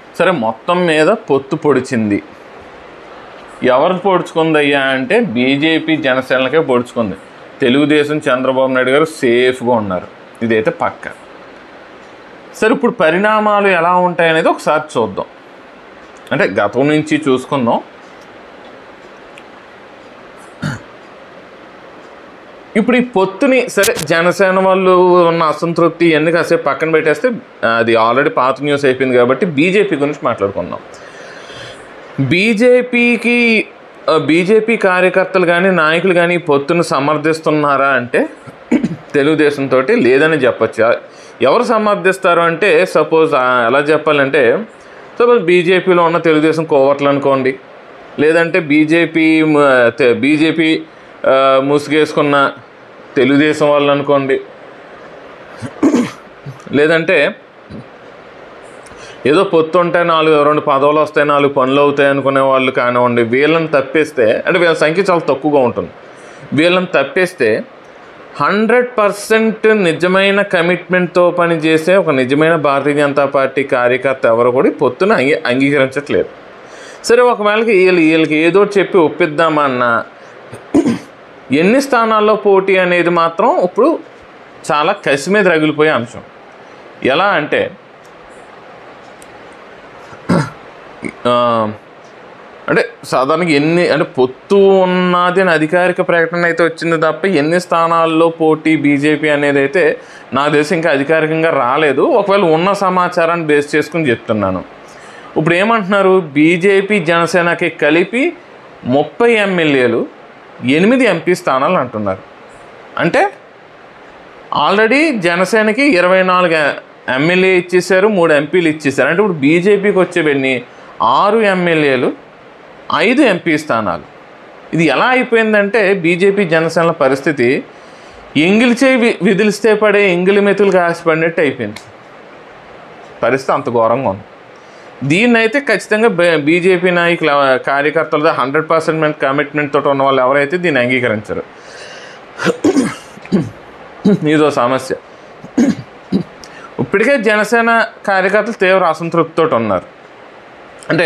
సరే మొత్తం మీద పొత్తు పొడిచింది ఎవరు పొడుచుకుందయ్యా అంటే బీజేపీ జనసేనలకే పొడుచుకుంది తెలుగుదేశం చంద్రబాబు నాయుడు గారు సేఫ్గా ఉన్నారు ఇదైతే పక్క సరే ఇప్పుడు పరిణామాలు ఎలా ఉంటాయి అనేది ఒకసారి చూద్దాం అంటే గతం నుంచి చూసుకుందాం ఇప్పుడు ఈ పొత్తుని సరే జనసేన వాళ్ళు ఉన్న అసంతృప్తి ఇవన్నీ కాసేపు పక్కన పెట్టేస్తే అది ఆల్రెడీ పాత న్యూస్ అయిపోయింది కాబట్టి బీజేపీ గురించి మాట్లాడుకుందాం బీజేపీకి బీజేపీ కార్యకర్తలు కానీ నాయకులు కానీ ఈ పొత్తును సమర్థిస్తున్నారా అంటే తెలుగుదేశంతో లేదని చెప్పచ్చు ఎవరు సమర్థిస్తారు అంటే సపోజ్ ఎలా చెప్పాలంటే సపోజ్ బీజేపీలో ఉన్న తెలుగుదేశం కోవర్ట్లు అనుకోండి లేదంటే బీజేపీ బీజేపీ ముసుగేసుకున్న తెలుగుదేశం వాళ్ళు అనుకోండి లేదంటే ఏదో పొత్తు ఉంటే నాలుగు రెండు పదవులు వస్తాయి నాలుగు పనులు అవుతాయి అనుకునే వాళ్ళు కానివ్వండి వీళ్ళని తప్పేస్తే అంటే వీళ్ళ సంఖ్య చాలా తక్కువగా ఉంటుంది వీళ్ళని తప్పేస్తే హండ్రెడ్ పర్సెంట్ నిజమైన కమిట్మెంట్తో పనిచేసే ఒక నిజమైన భారతీయ జనతా పార్టీ కార్యకర్త ఎవరు కూడా ఈ పొత్తును అంగీ అంగీకరించట్లేదు సరే ఒకవేళకి వీళ్ళు వీళ్ళకి ఏదో చెప్పి ఒప్పిద్దామన్నా ఎన్ని స్థానాల్లో పోటీ అనేది మాత్రం ఇప్పుడు చాలా కసి మీద రగిలిపోయే అంశం ఎలా అంటే ఆ, అంటే సాధారణంగా ఎన్ని అంటే పొత్తు ఉన్నది అని అధికారిక ప్రకటన అయితే వచ్చింది తప్ప ఎన్ని స్థానాల్లో పోటీ బీజేపీ అనేది అయితే నాకు తెలిసి ఇంకా అధికారికంగా రాలేదు ఒకవేళ ఉన్న సమాచారాన్ని బేస్ చేసుకుని చెప్తున్నాను ఇప్పుడు ఏమంటున్నారు బీజేపీ జనసేనకి కలిపి ముప్పై ఎమ్మెల్యేలు ఎనిమిది ఎంపీ స్థానాలు అంటున్నారు అంటే ఆల్రెడీ జనసేనకి ఇరవై నాలుగు ఎమ్మెల్యే ఇచ్చేసారు మూడు ఎంపీలు ఇచ్చేసారు అంటే ఇప్పుడు బీజేపీకి వచ్చేవన్నీ ఆరు ఎమ్మెల్యేలు ఐదు ఎంపీ స్థానాలు ఇది ఎలా అయిపోయిందంటే బీజేపీ జనసేనల పరిస్థితి ఎంగిలి చేయి వి- విదిలిస్తే పడే ఎంగిలి మెతులు కాసిపడినట్టు అయిపోయింది పరిస్థితి అంత ఘోరంగా ఉంది దీన్ని అయితే ఖచ్చితంగా బే- బీజేపీ నాయకులు ఎవ- కార్యకర్తలతో హండ్రెడ్ పర్సెంట్ కమిట్మెంట్ తోటి ఉన్న వాళ్ళు ఎవరైతే దీన్ని అంగీకరించరు ఇదో సమస్య ఇప్పటికే జనసేన కార్యకర్తలు తీవ్ర అసంతృప్తితో ఉన్నారు అంటే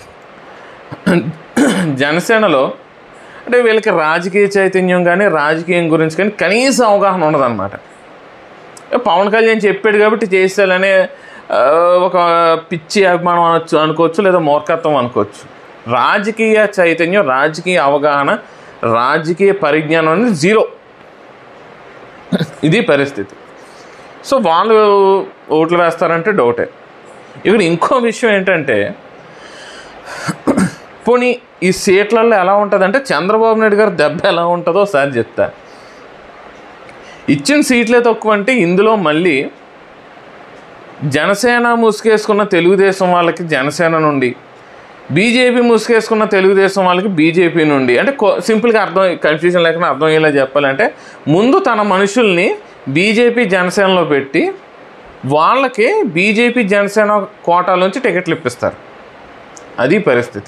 జనసేనలో అంటే వీళ్ళకి రాజకీయ చైతన్యం కానీ రాజకీయం గురించి కానీ కనీస అవగాహన ఉండదన్నమాట పవన్ కళ్యాణ్ చెప్పాడు కాబట్టి చేస్తాలనే ఆ, ఒక పిచ్చి అభిమానం అనొచ్చు అనుకోవచ్చు లేదా మూర్ఖత్వం అనుకోవచ్చు రాజకీయ చైతన్యం రాజకీయ అవగాహన రాజకీయ పరిజ్ఞానం అనేది జీరో ఇది పరిస్థితి సో వాళ్ళు ఓట్లు వేస్తారంటే డౌటే ఇక్కడ ఇంకో విషయం ఏంటంటే పోనీ ఈ సీట్లలో ఎలా ఉంటుందంటే చంద్రబాబు నాయుడు గారు దెబ్బ ఎలా ఉంటుందో ఒకసారి చెప్తా ఇచ్చిన సీట్లే తక్కువ అంటే ఇందులో మళ్ళీ జనసేన ముసుగేసుకున్న తెలుగుదేశం వాళ్ళకి జనసేన నుండి బీజేపీ ముసుగేసుకున్న తెలుగుదేశం వాళ్ళకి బీజేపీ నుండి అంటే కొ- సింపుల్గా అర్థం కన్ఫ్యూజన్ లేకుండా అర్థం అయ్యేలా చెప్పాలంటే ముందు తన మనుషుల్ని బీజేపీ జనసేనలో పెట్టి వాళ్ళకి బీజేపీ జనసేన కోటాలోంచి టికెట్లు ఇప్పిస్తారు అది పరిస్థితి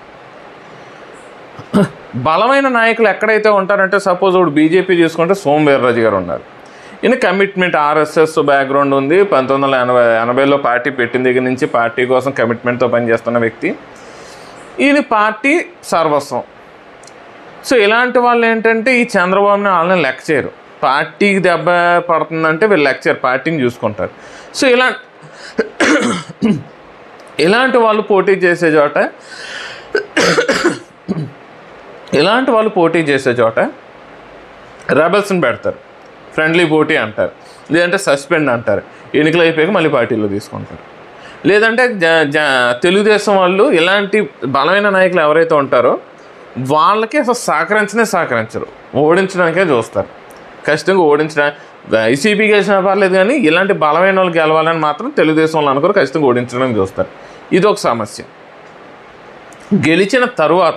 బలమైన నాయకులు ఎక్కడైతే ఉంటారంటే సపోజ్ ఇప్పుడు బీజేపీ చూసుకుంటే సోమ్ వీర్రాజు గారు ఉన్నారు ఈయన కమిట్మెంట్ ఆర్ఎస్ఎస్ బ్యాక్గ్రౌండ్ ఉంది పంతొమ్మిది వందల ఎనభై ఎనభైలో పార్టీ పెట్టిన దగ్గర నుంచి పార్టీ కోసం కమిట్మెంట్తో పనిచేస్తున్న వ్యక్తి ఈయన పార్టీ సర్వస్వం సో ఇలాంటి వాళ్ళు ఏంటంటే ఈ చంద్రబాబుని వాళ్ళని లెక్క చేయరు పార్టీకి దెబ్బ పడుతుందంటే వీళ్ళు లెక్క చేయరు పార్టీని చూసుకుంటారు సో ఇలా ఇలాంటి వాళ్ళు పోటీ చేసే చోట ఇలాంటి వాళ్ళు పోటీ చేసే చోట రెబల్స్ని పెడతారు ఫ్రెండ్లీ పోటీ అంటారు లేదంటే సస్పెండ్ అంటారు ఎన్నికలు అయిపోయాక మళ్ళీ పార్టీలో తీసుకుంటారు లేదంటే జ జ తెలుగుదేశం వాళ్ళు ఇలాంటి బలమైన నాయకులు ఎవరైతే ఉంటారో వాళ్ళకి అసలు సహకరించనే సహకరించరు ఓడించడానికే చూస్తారు ఖచ్చితంగా ఓడించడం వైసీపీ గెలిచినా పర్లేదు కానీ ఇలాంటి బలమైన వాళ్ళు గెలవాలని మాత్రం తెలుగుదేశం వాళ్ళు అనుకోరు ఖచ్చితంగా ఓడించడానికి చూస్తారు ఇది ఒక సమస్య గెలిచిన తరువాత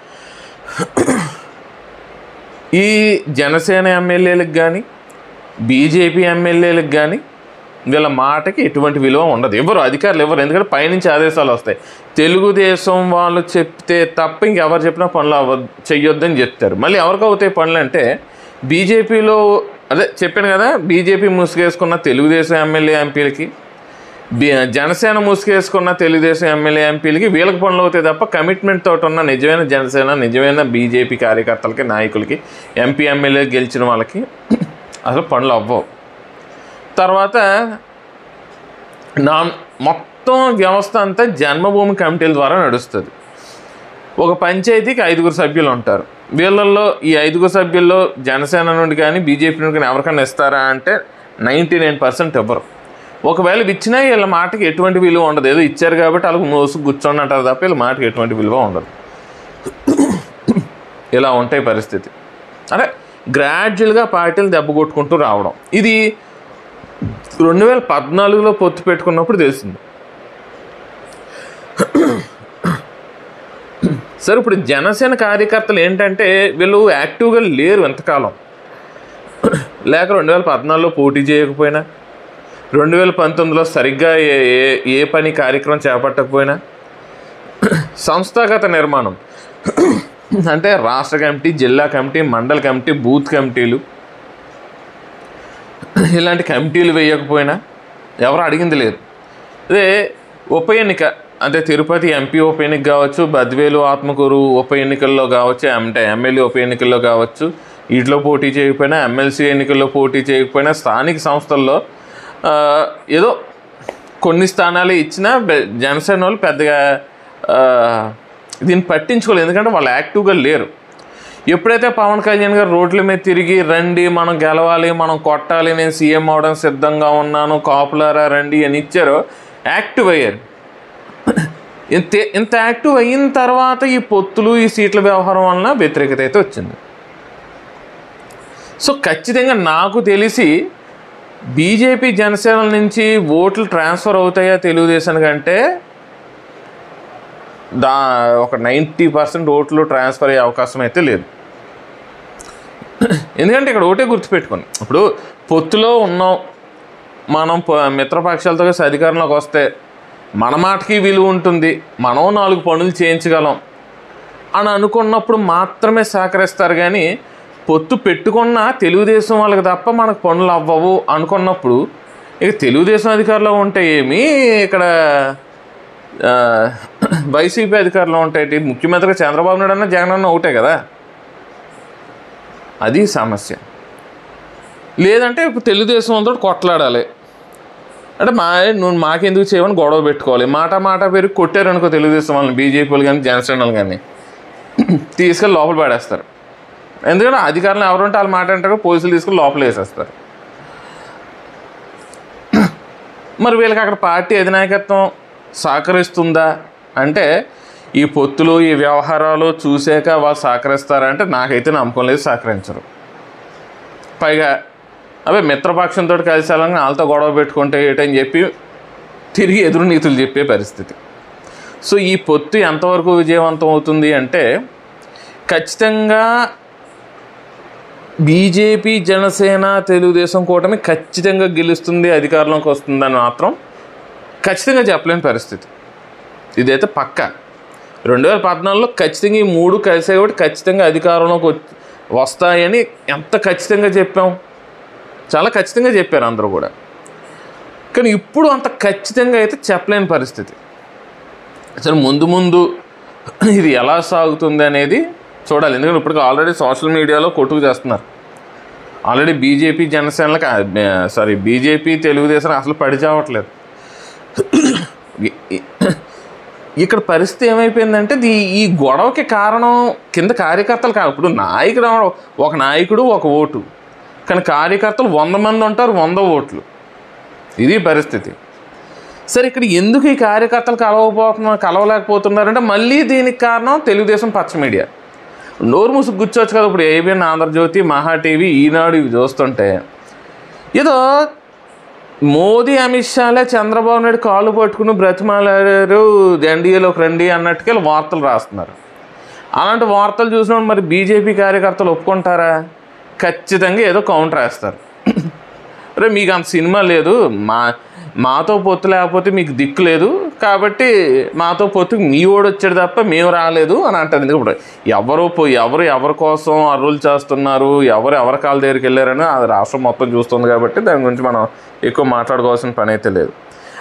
ఈ జనసేన ఎమ్మెల్యేలకు కానీ బీజేపీ ఎమ్మెల్యేలకు కానీ వీళ్ళ మాటకి ఎటువంటి విలువ ఉండదు ఎవరు అధికారులు ఎవరు ఎందుకంటే పైనుంచి ఆదేశాలు వస్తాయి తెలుగుదేశం వాళ్ళు చెప్తే తప్ప ఇంకెవరు చెప్పినా పనులు అవ్వ చెయ్యొద్దని చెప్తారు మళ్ళీ ఎవరికి అవుతాయి పనులు అంటే బీజేపీలో అదే చెప్పాను కదా బీజేపీ ముసుగేసుకున్న తెలుగుదేశం ఎమ్మెల్యే ఎంపీలకి బి- జనసేన ముసుగేసుకున్న తెలుగుదేశం ఎమ్మెల్యే ఎంపీలకి వీళ్ళకి పనులు అవుతాయి తప్ప కమిట్మెంట్ తోటి ఉన్న నిజమైన జనసేన నిజమైన బీజేపీ కార్యకర్తలకి నాయకులకి ఎంపీ ఎమ్మెల్యే గెలిచిన వాళ్ళకి అసలు పనులు అవ్వవు తర్వాత నా మొత్తం వ్యవస్థ అంతా జన్మభూమి కమిటీల ద్వారా నడుస్తుంది ఒక పంచాయతీకి ఐదుగురు సభ్యులు ఉంటారు వీళ్ళల్లో ఈ ఐదుగురు సభ్యుల్లో జనసేన నుండి కానీ బీజేపీ నుండి కానీ ఎవరికైనా ఇస్తారా అంటే నైంటీ నైన్ పర్సెంట్ ఇవ్వరు ఒకవేళ ఇవి ఇచ్చినా వీళ్ళ మాటకి ఎటువంటి విలువ ఉండదు ఏదో ఇచ్చారు కాబట్టి వాళ్ళకి మోసు కూర్చోండి అంటారు తప్ప వీళ్ళ మాటకి ఎటువంటి విలువ ఉండదు ఇలా ఉంటాయి పరిస్థితి అంటే గ్రాడ్యువల్గా పార్టీలు దెబ్బ కొట్టుకుంటూ రావడం ఇది రెండు వేల పద్నాలుగులో పొత్తు పెట్టుకున్నప్పుడు తెలిసింది సరే ఇప్పుడు జనసేన కార్యకర్తలు ఏంటంటే వీళ్ళు యాక్టివ్గా లేరు ఎంతకాలం లేక రెండు వేల పద్నాలుగులో పోటీ చేయకపోయినా రెండు వేల పంతొమ్మిదిలో సరిగ్గా ఏ ఏ- ఏ పని కార్యక్రమం చేపట్టకపోయినా సంస్థాగత నిర్మాణం అంటే రాష్ట్ర కమిటీ జిల్లా కమిటీ మండల కమిటీ బూత్ కమిటీలు ఇలాంటి కమిటీలు వేయకపోయినా ఎవరు అడిగింది లేదు అదే ఉప ఎన్నిక అంటే తిరుపతి ఎంపీ ఉప ఎన్నిక కావచ్చు బద్వేలు ఆత్మకూరు ఉప ఎన్నికల్లో కావచ్చు అంటే ఎమ్మెల్యే ఉప ఎన్నికల్లో కావచ్చు వీటిలో పోటీ చేయకపోయినా ఎమ్మెల్సీ ఎన్నికల్లో పోటీ చేయకపోయినా స్థానిక సంస్థల్లో ఆ, ఏదో కొన్ని స్థానాలు ఇచ్చినా బె- జనసేన వాళ్ళు పెద్దగా ఆ, దీన్ని పట్టించుకోలేదు ఎందుకంటే వాళ్ళు యాక్టివ్గా లేరు ఎప్పుడైతే పవన్ కళ్యాణ్ గారు రోడ్ల మీద తిరిగి రండి మనం గెలవాలి మనం కొట్టాలి నేను సీఎం అవడం సిద్ధంగా ఉన్నాను కాపులారా రండి అని ఇచ్చారో యాక్టివ్ అయ్యారు ఇంత ఇంత యాక్టివ్ అయిన తర్వాత ఈ పొత్తులు ఈ సీట్ల వ్యవహారం వలన వ్యతిరేకత అయితే వచ్చింది సో ఖచ్చితంగా నాకు తెలిసి బీజేపీ జనసేన నుంచి ఓట్లు ట్రాన్స్ఫర్ అవుతాయా తెలుగుదేశం కంటే దా ఒక నైంటీ పర్సెంట్ ఓట్లు ట్రాన్స్ఫర్ అయ్యే అవకాశం అయితే లేదు ఎందుకంటే ఇక్కడ ఒకటే గుర్తుపెట్టుకోండి ఇప్పుడు పొత్తులో ఉన్నాం మనం ప- మిత్రపక్షాలతో కలిసి అధికారంలోకి వస్తే మన మాటకి విలువ ఉంటుంది మనం నాలుగు పనులు చేయించగలం అని అనుకున్నప్పుడు మాత్రమే సహకరిస్తారు కానీ పొత్తు పెట్టుకున్న తెలుగుదేశం వాళ్ళకి తప్ప మనకు పనులు అవ్వవు అనుకున్నప్పుడు ఇక తెలుగుదేశం అధికారంలో ఉంటే ఏమి ఇక్కడ ఆ, వైసీపీ అధికారంలో ఉంటాయి ముఖ్యమంత్రిగా చంద్రబాబు నాయుడు అన్న జగన్ అన్న ఒకటే కదా అది సమస్య లేదంటే ఇప్పుడు తెలుగుదేశం వాళ్ళతో కొట్లాడాలి అంటే మా నువ్వు మాకెందుకు చేయమని గొడవ పెట్టుకోవాలి మాట మాట పెరిగి కొట్టారు అనుకో తెలుగుదేశం వాళ్ళని బీజేపీ వాళ్ళు కానీ జనసేన వాళ్ళు కానీ తీసుకెళ్ళి లోపల పడేస్తారు ఎందుకంటే అధికారులు ఎవరుంటే వాళ్ళు మాట అంటారో పోలీసులు తీసుకెళ్ళి లోపల వేసేస్తారు మరి వీళ్ళకి అక్కడ పార్టీ అధినాయకత్వం సహకరిస్తుందా అంటే ఈ పొత్తులు ఈ వ్యవహారాలు చూసాక వాళ్ళు సహకరిస్తారంటే నాకైతే నమ్మకం లేదు సహకరించరు పైగా అవే మిత్రపక్షంతో కలిసి వెళ్ళంగా వాళ్ళతో గొడవ పెట్టుకుంటే ఏటని చెప్పి తిరిగి ఎదురు నీతులు చెప్పే పరిస్థితి సో ఈ పొత్తు ఎంతవరకు విజయవంతం అవుతుంది అంటే ఖచ్చితంగా బీజేపీ జనసేన తెలుగుదేశం కూటమి ఖచ్చితంగా గెలుస్తుంది అధికారంలోకి వస్తుందని మాత్రం ఖచ్చితంగా చెప్పలేని పరిస్థితి ఇదైతే పక్క రెండు వేల పద్నాలుగులో ఖచ్చితంగా ఈ మూడు కలిసే కాబట్టి ఖచ్చితంగా అధికారంలోకి వచ్చి వస్తాయని ఎంత ఖచ్చితంగా చెప్పాం చాలా ఖచ్చితంగా చెప్పారు అందరూ కూడా కానీ ఇప్పుడు అంత ఖచ్చితంగా అయితే చెప్పలేని పరిస్థితి అసలు ముందు ముందు ఇది ఎలా సాగుతుంది అనేది చూడాలి ఎందుకంటే ఇప్పటికి ఆల్రెడీ సోషల్ మీడియాలో కొట్టుకు చేస్తున్నారు ఆల్రెడీ బీజేపీ జనసేనలకు సారీ బీజేపీ తెలుగుదేశం అసలు పడి చావట్లేదు ఇ- ఇ- ఇక్కడ పరిస్థితి ఏమైపోయిందంటే దీ ఈ గొడవకి కారణం కింద కార్యకర్తలు కాదు ఇప్పుడు నాయకుడు ఎవరో- ఒక నాయకుడు ఒక ఓటు కానీ కార్యకర్తలు వంద మంది ఉంటారు వంద ఓట్లు ఇది పరిస్థితి సరే ఇక్కడ ఎందుకు ఈ కార్యకర్తలు కలవకపోతున్నారు కలవలేకపోతున్నారంటే మళ్ళీ దీనికి కారణం తెలుగుదేశం పచ్చ మీడియా నోరు ముసుగు కూర్చోవచ్చు కదా ఇప్పుడు ఏబిఎన్ ఆంధ్రజ్యోతి మహా టీవీ ఈనాడు ఇవి చూస్తుంటే ఏదో మోదీ అమిత్ షాలే చంద్రబాబు నాయుడు కాళ్ళు పట్టుకుని బ్రతిమాలారు ఎన్డీఏలోకి రండి అన్నట్టుగా వీళ్ళు వార్తలు రాస్తున్నారు అలాంటి వార్తలు చూసినప్పుడు మరి బీజేపీ కార్యకర్తలు ఒప్పుకుంటారా ఖచ్చితంగా ఏదో కౌంటర్ వేస్తారు అరే మీకు అంత సినిమా లేదు మా మాతో పొత్తు లేకపోతే మీకు దిక్కు లేదు కాబట్టి మాతో పొత్తు మీ ఓడు వచ్చాడు తప్ప మేము రాలేదు అని అంటారు ఎందుకు ఇప్పుడు ఎవరు పో- ఎవరు ఎవరి కోసం అర్రులు చేస్తున్నారు ఎవరు ఎవరి కాళ్ళ దగ్గరికి వెళ్ళారని అది రాష్ట్రం మొత్తం చూస్తుంది కాబట్టి దాని గురించి మనం ఎక్కువ మాట్లాడుకోవాల్సిన పని అయితే లేదు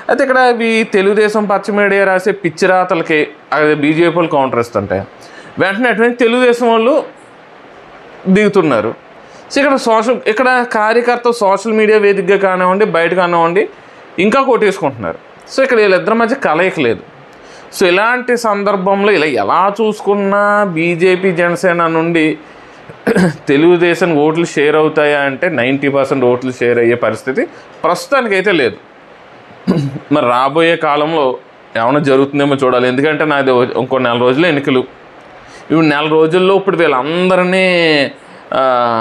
అయితే ఇక్కడ ఇవి తెలుగుదేశం పచ్చ మీడియా రాసే పిచ్చి రాతలకి అదే బీజేపీ వాళ్ళు కౌంటర్ ఇస్తుంటాయి వెంటనే అటువంటి తెలుగుదేశం వాళ్ళు దిగుతున్నారు సో ఇక్కడ సోషల్ ఇక్కడ కార్యకర్త సోషల్ మీడియా వేదికగా కానివ్వండి బయట కానివ్వండి ఇంకా కొట్టేసుకుంటున్నారు సో ఇక్కడ వీళ్ళిద్దరి మధ్య కలయిక లేదు సో ఇలాంటి సందర్భంలో ఇలా ఎలా చూసుకున్నా బీజేపీ జనసేన నుండి తెలుగుదేశం ఓట్లు షేర్ అవుతాయా అంటే నైంటీ పర్సెంట్ ఓట్లు షేర్ అయ్యే పరిస్థితి ప్రస్తుతానికైతే లేదు మరి రాబోయే కాలంలో ఏమైనా జరుగుతుందేమో చూడాలి ఎందుకంటే నాది ఓ- ఇంకో నెల రోజులు ఎన్నికలు ఇప్పుడు నెల రోజుల్లో ఇప్పుడు వీళ్ళందరినీ ఆ,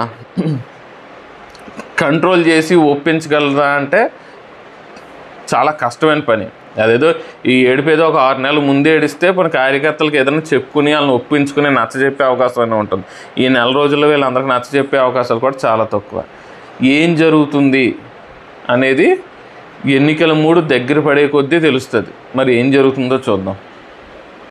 కంట్రోల్ చేసి ఒప్పించగలరా అంటే చాలా కష్టమైన పని అదేదో ఈ ఏడిపేదో ఒక ఆరు నెలల ముందే ఏడిస్తే మన కార్యకర్తలకు ఏదైనా చెప్పుకుని వాళ్ళని ఒప్పించుకుని నచ్చ చెప్పే అవకాశం అయినా ఉంటుంది ఈ నెల రోజుల్లో వీళ్ళందరికీ నచ్చ చెప్పే అవకాశాలు కూడా చాలా తక్కువ ఏం జరుగుతుంది అనేది ఎన్నికల మూడు దగ్గర పడే కొద్దీ తెలుస్తుంది మరి ఏం జరుగుతుందో చూద్దాం